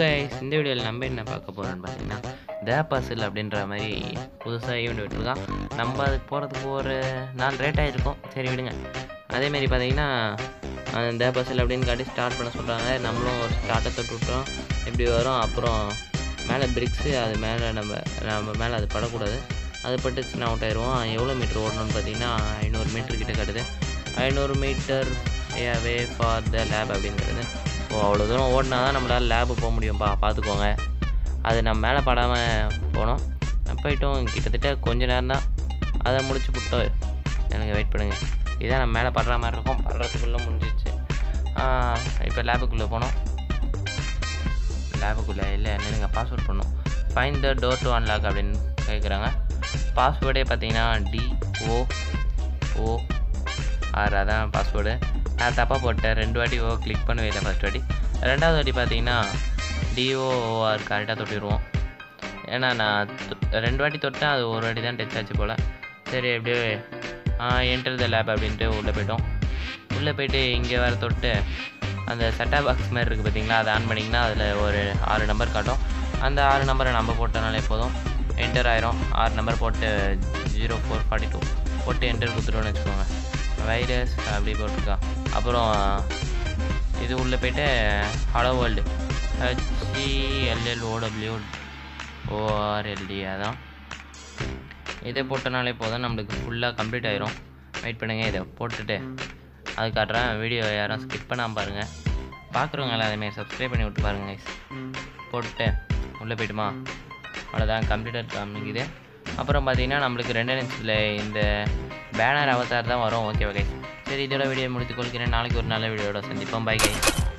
Guys இந்த வீடியோவில் நம்ம என்ன பார்க்க போகிறோம்னு பார்த்தீங்கன்னா த பசில் அப்படின்ற மாதிரி புதுசாக ஈவெண்ட் விட்டுருக்கான் நம்ம அதுக்கு போகிறதுக்கு ஒரு நாலு ரேட் ஆகிருக்கும் சரி விடுங்க அதேமாரி பார்த்தீங்கன்னா த பசில் அப்படின்னு காட்டி ஸ்டார்ட் பண்ண சொல்கிறாங்க நம்மளும் ஒரு ஸ்டார்ட்டை தொட்டு விட்டோம் இப்படி வரும் அப்புறம் மேலே பிரிக்ஸு அது மேலே நம்ம நம்ம மேலே அது படக்கூடாது அது பட்டுச்சுன்னா அவுட் ஆயிடுவோம் எவ்வளோ மீட்டர் ஓடணும்னு பார்த்தீங்கன்னா ஐநூறு மீட்டர் கிட்ட காட்டுது ஐநூறு metre way for the lap அப்படிங்கிறது ஸோ அவ்வளோ தூரம் ஓடினா தான் நம்மளால் லேபு போக முடியும்ப்பா பார்த்துக்கோங்க அது நம்ம மேலே படாமல் போனோம் போயிட்டோம் கிட்டத்தட்ட கொஞ்ச நேரம் தான் அதை முடிச்சு விட்டோம் எனக்கு வெயிட் பண்ணுங்கள் இதான் நம்ம மேலே படுற மாதிரி இருக்கும் படுறதுக்குள்ளே முடிஞ்சிச்சு இப்போ லேபுக்குள்ளே போனோம் லேபுக்குள்ளே இல்லை என்னங்க பாஸ்வேர்ட் பண்ணோம் find the door to unlock அப்படின்னு கேட்குறாங்க பாஸ்வேர்டே பார்த்தீங்கன்னா டி ஓ ஓ ஆர் அதான் பாஸ்வேர்டு நான் தப்பாக போட்டேன் ரெண்டு வாட்டி ஓ கிளிக் பண்ணவே இல்லை ஃபஸ்ட் வாட்டி ரெண்டாவது வாட்டி பார்த்தீங்கன்னா டிஓஆர் கரெக்டாக தொட்டிடுவோம் ஏன்னா நான் தொ- ரெண்டு வாட்டி தொட்டேன் அது ஒரு வாட்டி தான் டச் ஆச்சு போல் சரி அப்படியே என்டர் த லேப் அப்படின்ட்டு உள்ளே போயிட்டோம் உள்ளே போயிட்டு இங்கே வேறு தொட்டு அந்த செட்டா பாக்ஸ் மாதிரி இருக்குது பார்த்தீங்களா அதை ஆன் பண்ணிங்கன்னா அதில் ஒரு ஆறு நம்பர் காட்டும் அந்த ஆறு நம்பரை நம்ம போட்டனாலே போதும் என்டர் ஆயிரும் ஆறு நம்பர் போட்டு ஜீரோ ஃபோர் ஃபார்ட்டி டூ போட்டு என்டர் கொடுத்துட்டோன்னு வச்சுக்கோங்க வைரஸ் அப்படி போட்டிருக்கா அப்புறம் இது உள்ளே போயிட்டு hello world H E L L O W O R L D அதான் இதை போட்டனாலே போதும் நம்மளுக்கு ஃபுல்லாக கம்ப்ளீட் ஆயிரும் வெயிட் பண்ணுங்கள் இதை போட்டுட்டு அது காட்டுறேன் வீடியோ யாரும் ஸ்கிப் பண்ணாமல் பாருங்கள் பார்க்குறவங்க எல்லாருமே சப்ஸ்கிரைப் பண்ணி விட்டு பாருங்க guys. போட்டுட்டு உள்ளே போயிட்டுமா அவ்வளோதான் கம்ப்ளீட்டட் காமிக்குது அப்புறம் பார்த்தீங்கன்னா நம்மளுக்கு ரெண்டு நிமிஷத்தில் இந்த பேனர் அவதார் தான் வரும் ஓகே ஓகே சரி இதோட வீடியோ முடித்துக் கொள்கிறேன் நாளைக்கு ஒரு நல்ல வீடியோட சந்திப்போம் பை கை